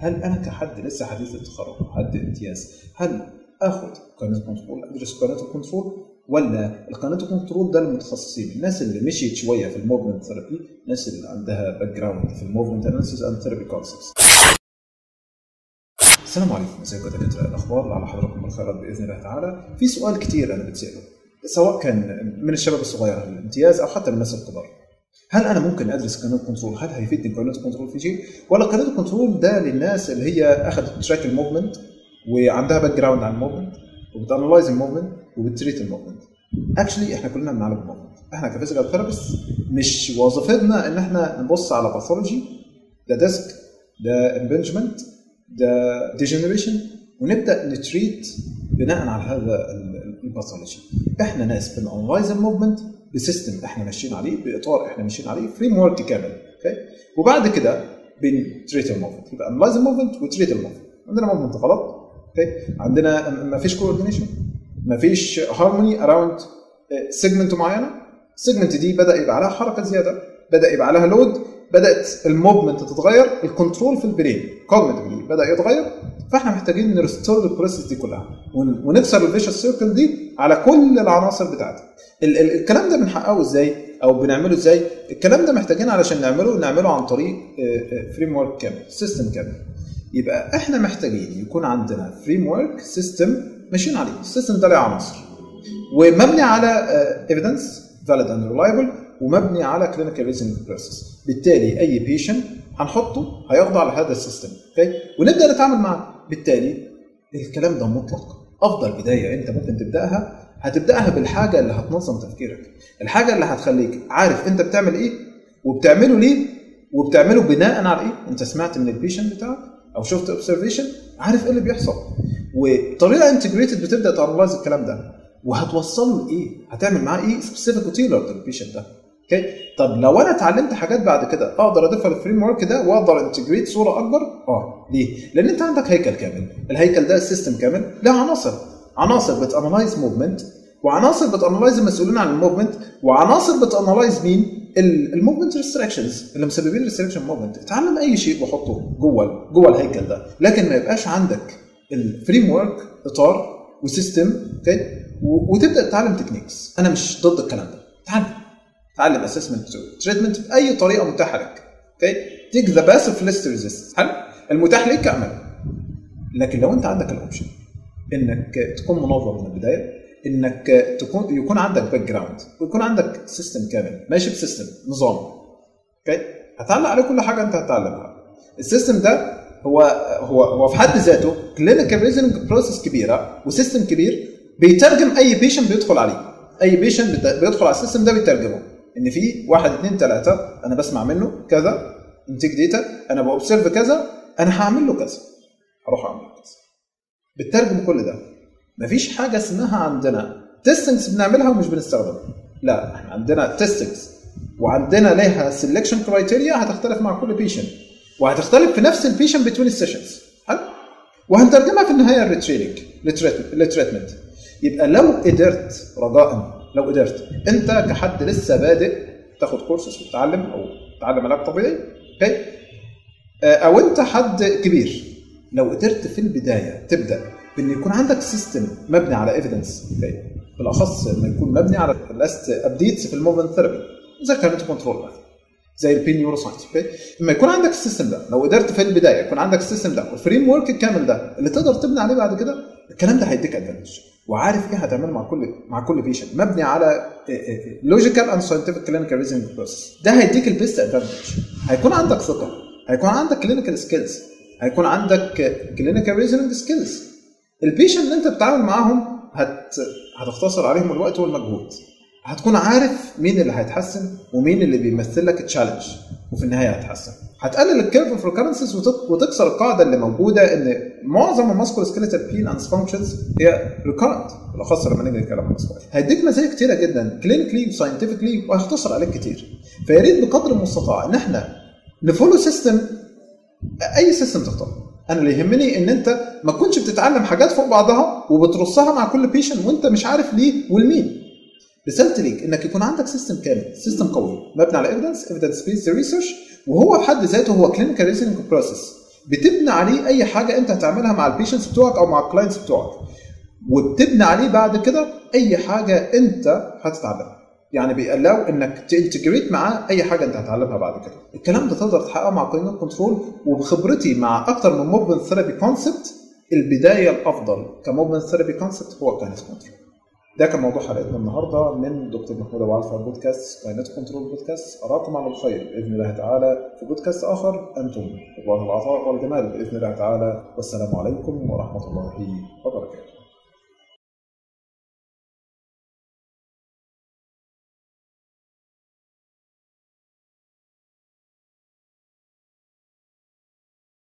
هل انا كحد لسه حديث التخرج حد امتياز هل اخد كاينيتو كنترول ادرس كاينيتو كنترول ولا الكاينيتو كنترول ده المتخصصين الناس اللي مشيت شويه في الموفمنت ثيرابي الناس اللي عندها باك جراوند في الموفمنت اناليسيس اند ثيرابي كونسبتس السلام عليكم ازيكم يا دكاتره الاخبار على حضراتكم الخيرات باذن الله تعالى في سؤال كتير انا بتساله سواء كان من الشباب الصغير الامتياز او حتى من الناس الكبار هل انا ممكن ادرس كانت كنترول هل هيفيدني كانت كنترول في شيء ولا كانت كنترول ده للناس اللي هي اخذت تراك الموفمنت وعندها باك جراوند عن الموفمنت وبتانلايز الموفمنت وبتريت الموفمنت اكشلي احنا كلنا بنعالج الموفمنت احنا كفيزيكال ثيرابيست مش وظيفتنا ان احنا نبص على باثولوجي ده ديسك ده امبنجمنت ده ديجنريشن ونبدا نتريت بناء على هذا الباثولوجي احنا ناس بنانلايز الموفمنت بسيستم احنا ماشيين عليه باطار احنا ماشيين عليه فريم ورك كامل اوكي وبعد كده بنتريت الموفمنت يبقى انلايز الموفمنت وتريت الموفمنت عندنا موفمنت غلط اوكي عندنا ما فيش كوردينيشن ما فيش هارموني اراوند سيجمنت معينه السيجمنت دي بدا يبقى عليها حركه زياده بدا يبقى عليها لود بدات الموفمنت تتغير الكنترول في البرين كوجنيتيفلي بدا يتغير فاحنا محتاجين نرستور البروسيس دي كلها ونكسر الفيشس سيركل دي على كل العناصر بتاعتها ال- ال- الكلام ده بنحققه ازاي او بنعمله ازاي الكلام ده محتاجين علشان نعمله نعمله عن طريق فريم ورك كامل سيستم كامل يبقى احنا محتاجين يكون عندنا فريم ورك سيستم ماشيين عليه السيستم ده له عناصر ومبني على ايفيدنس فاليد اند ريلايبل ومبني على كلينيكال ريزنج بروسيس بالتالي اي بيشنت هنحطه هيخضع لهذا السيستم اوكي ونبدا نتعامل معاه بالتالي الكلام ده مطلق افضل بدايه انت ممكن تبداها هتبداها بالحاجه اللي هتنظم تفكيرك الحاجه اللي هتخليك عارف انت بتعمل ايه وبتعمله ليه وبتعمله بناء على ايه انت سمعت من البيشنت بتاعك او شفت اوبزرفيشن عارف ايه اللي بيحصل وطريقه انتجريتد بتبدا تانلايز الكلام ده وهتوصله لايه هتعمل معاه ايه سبيسيفيك وتيلر للبيشنت ده اوكي طب لو انا اتعلمت حاجات بعد كده اقدر اضيفها للفريم ورك ده واقدر انتجريت صوره اكبر اه ليه لان انت عندك هيكل كامل الهيكل ده السيستم كامل له عناصر عناصر بتانلايز موفمنت وعناصر بتانلايز المسؤولين عن الموفمنت وعناصر بتانلايز مين الموفمنت ريستريكشنز اللي مسببين ريستريكشن موفمنت اتعلم اي شيء وحطه جوه جوه الهيكل ده لكن ما يبقاش عندك الفريم ورك اطار وسيستم اوكي وتبدا تتعلم تكنيكس انا مش ضد الكلام ده اتعلم اتعلم اسسمنت تريتمنت باي طريقه متاحه لك اوكي تيك ذا باس اوف ليست ريزيست حلو المتاح ليك اعمله لكن لو انت عندك الاوبشن انك تكون منظم من البدايه انك تكون يكون عندك باك جراوند ويكون عندك سيستم كامل ماشي بسيستم نظام اوكي هتعلق عليه كل حاجه انت هتتعلمها السيستم ده هو هو هو في حد ذاته كلينيكال ريزنج بروسيس كبيره وسيستم كبير بيترجم اي بيشنت بيدخل عليه اي بيشنت بيدخل على السيستم ده بيترجمه ان في واحد اثنين ثلاثه انا بسمع منه كذا انتيك ديتا انا بوبسيرف كذا انا هعمل له كذا هروح اعمل كذا بترجم كل ده مفيش حاجه اسمها عندنا تيستنجز بنعملها ومش بنستخدمها لا احنا عندنا تيستنجز وعندنا لها سelection كرايتيريا هتختلف مع كل بيشنت وهتختلف في نفس البيشنت بتوين السيشنز حلو وهنترجمها في النهايه الريتريننج للتريتمنت يبقى لو قدرت رجاء لو قدرت انت كحد لسه بادئ تاخد كورسز وتتعلم او تتعلم علاج طبيعي اوكي او انت حد كبير لو قدرت في البدايه تبدا بان يكون عندك سيستم مبني على ايفيدنس اوكي بالاخص لما يكون مبني على لاست ابديتس في الموفمنت ثيرابي زي كارنت كنترول زي البين نيورو ساينس اوكي لما يكون عندك السيستم ده لو قدرت في البدايه يكون عندك السيستم ده والفريم ورك الكامل ده اللي تقدر تبني عليه بعد كده الكلام ده هيديك ادفانتج وعارف ايه هتعمله مع كل مع كل بيشنت مبني على لوجيكال اند ساينتفك كلينيكال ريزنج بروسيس ده هيديك البيست ادفانتج هيكون عندك ثقه هيكون عندك كلينيكال سكيلز هيكون عندك كلينيكال ريزنج سكيلز البيشنت اللي انت بتتعامل معاهم هت هتختصر عليهم الوقت والمجهود هتكون عارف مين اللي هيتحسن ومين اللي بيمثل لك تشالنج وفي النهايه هيتحسن هتقلل الكيرف اوف ريكرنسز وتكسر القاعده اللي موجوده ان معظم الماسكول سكيلتال بين اند فانكشنز هي ريكرنت بالاخص لما نيجي نتكلم عن الماسكول هيديك مزايا كتيره جدا كلينيكلي وساينتفكلي وهيختصر عليك كتير فيا ريت بقدر المستطاع ان احنا نفولو سيستم اي سيستم تختاره انا اللي يهمني ان انت ما تكونش بتتعلم حاجات فوق بعضها وبترصها مع كل بيشنت وانت مش عارف ليه والمين رسالتي ليك انك يكون عندك سيستم كامل سيستم قوي مبني على ايفيدنس ايفيدنس بيس ريسيرش وهو في حد ذاته هو كلينيكال ريزنج بروسيس بتبني عليه اي حاجه انت هتعملها مع البيشنتس بتوعك او مع الكلاينتس بتوعك وبتبني عليه بعد كده اي حاجه انت هتتعلمها يعني بيقلقوا انك تنتجريت معاه اي حاجه انت هتتعلمها بعد كده الكلام ده تقدر تحققه مع قانون كنترول وبخبرتي مع اكتر من موفمنت ثيرابي كونسبت البدايه الافضل كموفمنت ثيرابي كونسبت هو كاينت كنترول ده كان موضوع حلقتنا النهارده من دكتور محمود ابو عرفه بودكاست كاينت كنترول بودكاست اراكم على الخير باذن الله تعالى في بودكاست اخر انتم الله العطاء والجمال باذن الله تعالى والسلام عليكم ورحمه الله وبركاته